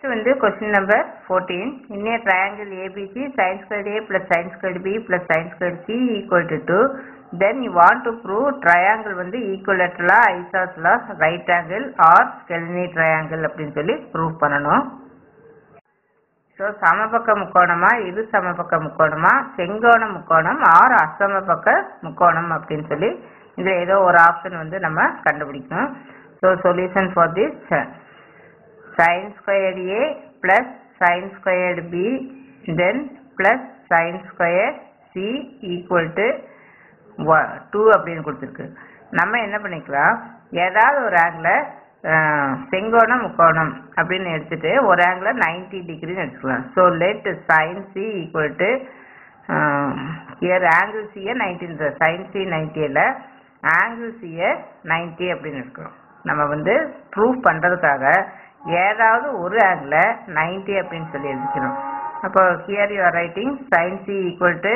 Next வந்து question number 14. In a triangle ABC, sin squared A plus sin squared B plus sin squared C equal to 2. Then you want to prove triangle வந்து equilateral isosceles right angle or Scalenary triangle அப்படின்னு சொல்லி prove பண்ணணும். So சமபக்க முக்கோணமா இது சமபக்க முக்கோணமா செங்கோண முக்கோணம் R அசமபக்க முக்கோணம் அப்படின்னு சொல்லி இதில் ஏதோ ஒரு ஆப்ஷன் வந்து நம்ம கண்டுபிடிக்கணும் so solution for this sin squared A plus sin squared B then plus sin squared C equal to 2 அப்படின்னு கொடுத்துருக்கு நம்ம என்ன பண்ணிக்கலாம் ஏதாவது ஒரு ஆங்கிளை செங்கோணம் முக்கோணம் அப்படின்னு எடுத்துட்டு ஒரு ஆங்கிளை நைன்டி டிகிரின்னு எடுத்துக்கலாம் so let sine C equal to here angle சியை நைன்டின் சைன் சி நைன்டியில் ஆங்கிள் சியை நைன்டி அப்படின்னு எடுக்கிறோம் நம்ம வந்து ப்ரூவ் பண்ணுறதுக்காக ஏதாவது ஒரு ஆங்கிளை நைன்டி அப்படின்னு சொல்லி எழுதிக்கிறோம் அப்போ here you are writing sine C equal to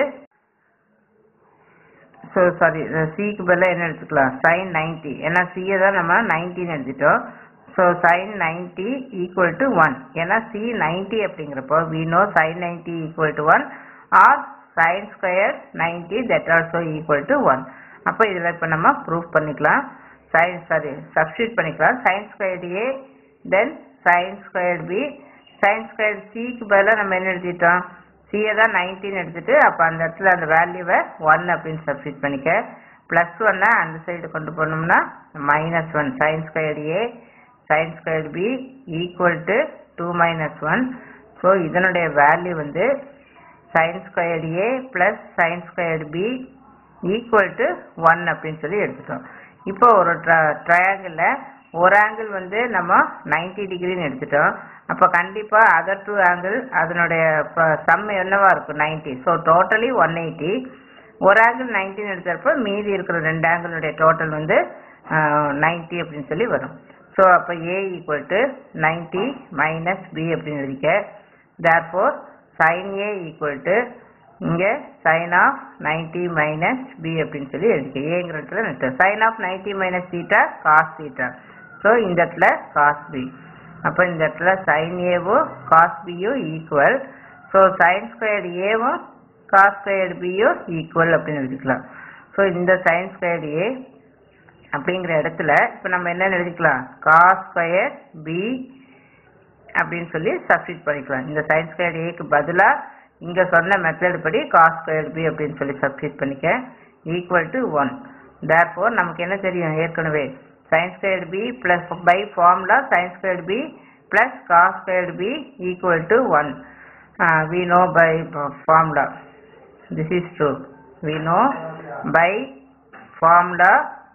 so sorry சிக்கு பதிலாக என்ன எடுத்துக்கலாம் சைன் நைன்டி ஏன்னா சியை தான் நம்ம நைன்டின்னு எடுத்துட்டோம் so sine ninety equal to one ஏன்னா சி நைன்டி அப்படிங்கிறப்போ we know sine ninety equal to one or sine square ninety that also equal to one அப்போ இதில் இப்போ நம்ம ப்ரூஃப் பண்ணிக்கலாம் சைன் சாரி சப்ஸ்டியூட் பண்ணிக்கலாம் sine squared A then sine squared B sine squared சிக்கு பதிலாக நம்ம என்ன எழுதிட்டோம் சியை தான் நைன்டீன் எடுத்துட்டு அப்போ அந்த இடத்துல அந்த வேல்யூவை ஒன் அப்படின்னு சப்ஸ்டியூட் பண்ணிக்க ப்ளஸ் ஒன்னை அந்த சைடு கொண்டு போனோம்னா minus one sine squared A sine squared B equal to two minus one so இதனுடைய வேல்யூ வந்து sine squared A plus sine squared B equal to one அப்படின்னு சொல்லி எடுத்துட்டோம் இப்போ ஒரு ட்ரையாங்கிளில் ஒரு ஆங்கிள் வந்து நம்ம நைன்டி டிகிரின்னு எடுத்துட்டோம் அப்போ கண்டிப்பாக அதர் டூ ஆங்கிள் அதனுடைய சம் என்னவா இருக்கும் ninety so totally one eighty ஒரு ஆங்கிள் நைன்டின்னு எடுத்தப்போ மீதி இருக்கிற ரெண்டு ஆங்கிளுடைய டோட்டல் வந்து நைன்டி அப்படின்னு சொல்லி வரும் ஸோ அப்போ A equal to ninety minus B அப்படின்னு எழுதிக்க therefore sine A equal to இங்கே sine of ninety minus B அப்படின்னு சொல்லி எழுதிக்க ஏங்கிற இடத்துல நட்டு sine of ninety minus theta cos theta so இந்த இடத்துல காஸ் பி அப்போ இந்த இடத்துல சைன் ஏவும் காஸ் பியும் ஈக்குவல் ஸோ சைன் ஸ்கொயர்டு ஏவும் காஸ் ஸ்கொயர்டு பியும் ஈக்குவல் அப்படின்னு எழுதிக்கலாம் ஸோ இந்த சைன் ஸ்கொயர்டு ஏ அப்படிங்கிற இடத்துல இப்போ நம்ம என்ன எழுதிக்கலாம் காஸ் ஸ்கொயர் பி அப்படின்னு சொல்லி சப்ஸ்டிட் பண்ணிக்கலாம் இந்த சைன் ஸ்கொயர்டு ஏக்கு பதிலாக இங்கே சொன்ன மெத்தட் படி காஸ் ஸ்கொயர் பி அப்படின்னு சொல்லி சப்ஸ்டிட் பண்ணிக்க ஈக்குவல் டு ஒன் தேர்ஃபோர் நமக்கு என்ன தெரியும் ஏற்கனவே sin squared b plus by formula sin squared b plus cos squared b equal to 1 uh, we know by formula this is true we know by formula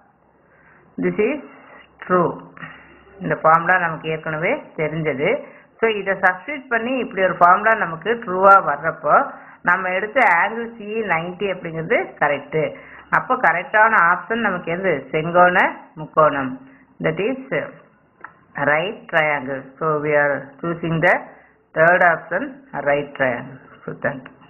this is true இந்த formula நமக்கு ஏற்கனவே தெரிஞ்சது so இதை substitute பண்ணி இப்படி ஒரு formula நமக்கு ட்ரூவாக வர்றப்போ நம்ம எடுத்த ஆங்கிள் சி நைன்டி அப்படிங்கிறது கரெக்டு அப்போ கரெக்டான ஆப்ஷன் நமக்கு எது செங்கோண முக்கோணம் that is right triangle so we are choosing the third option right triangle so thank you